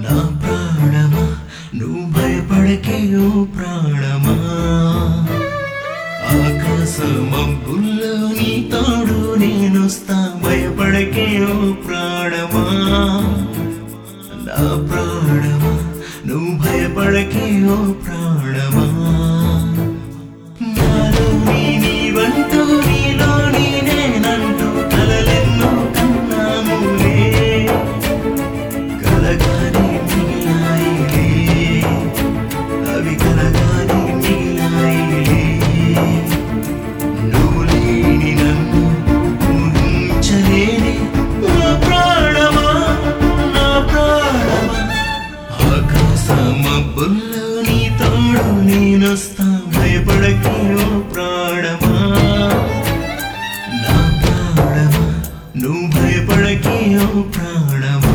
నా ప్రాణమా నువ్వు భయపడకే ఓ ప్రాణమా ఆకాశమబ్బుల్లో నీ తోడు నేనొస్తా భయపడకే ఓ ప్రాణమా నా ప్రాణమా నువ్వు భయపడకే ఓ ప్రాణమా నాలో నీ నీవంటూ నీలో నేనంటూ కలలెన్నో కన్నాములే కలగానే నీలాయిలే అవి కలగానే నీలాయిలే నువ్వు లేని నన్ను ఊహించలేని నా ప్రాణమా నా ప్రాణమా ఆకాశమబ్బుల్లో నీ తోడు నేనొస్తా భయపడకే ఓ ప్రాణమా నా ప్రాణమా నువ్వు భయపడకే ఓ ప్రాణమా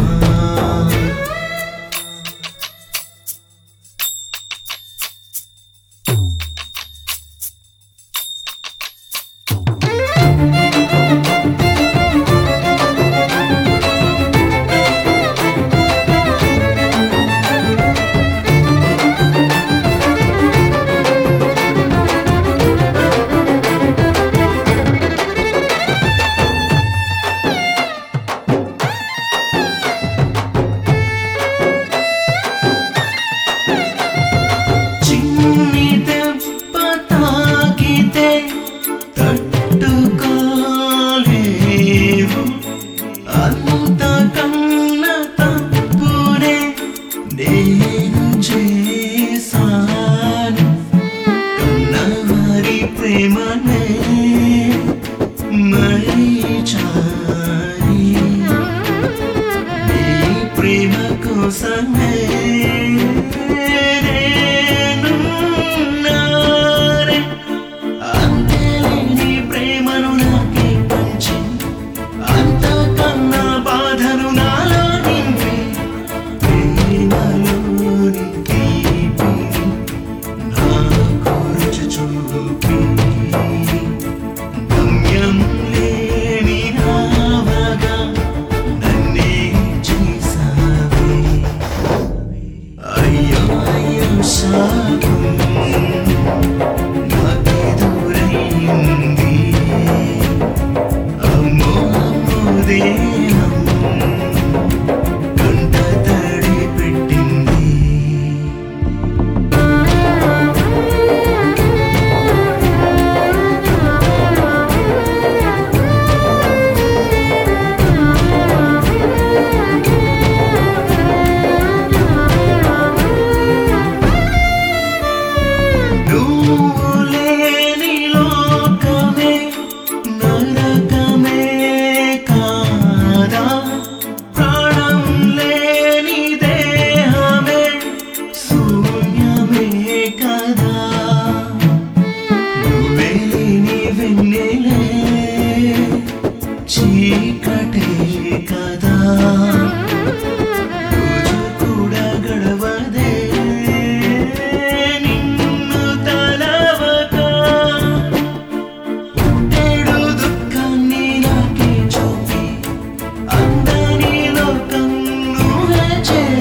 చిన్ని దెబ్బ తాకితే తట్టుకోలేవు అంత కన్న తప్పునే నేను చేశాను కన్నవారి ప్రేమనే మరిచారి నీ ప్రేమ కోసమే నేనున్నానే. అంతేలేని ప్రేమను నాకే పంచి అంతకన్నా బాధను నాలో నింపి ప్రేమలోని తీపిని నాకు రుచి చూపి గమ్యం లేని నావగా నన్నే చేసావే అయ్యో అయ్యో శాపం నాకెదురైంది అమ్మో అమ్మో దేహం కంట తడి పెట్టింది నువ్వు లేని లోకమే నరకమే కాదా ప్రాణం లేని దేహమే శూన్యమే కదా నువ్వే లేని వెన్నెలే చీకటే కదా రోజు కూడా గడవదే నిన్ను తలవక పుట్టెడు దుఃఖాన్ని నాకే చూపి అందని లోకం నువ్వే చే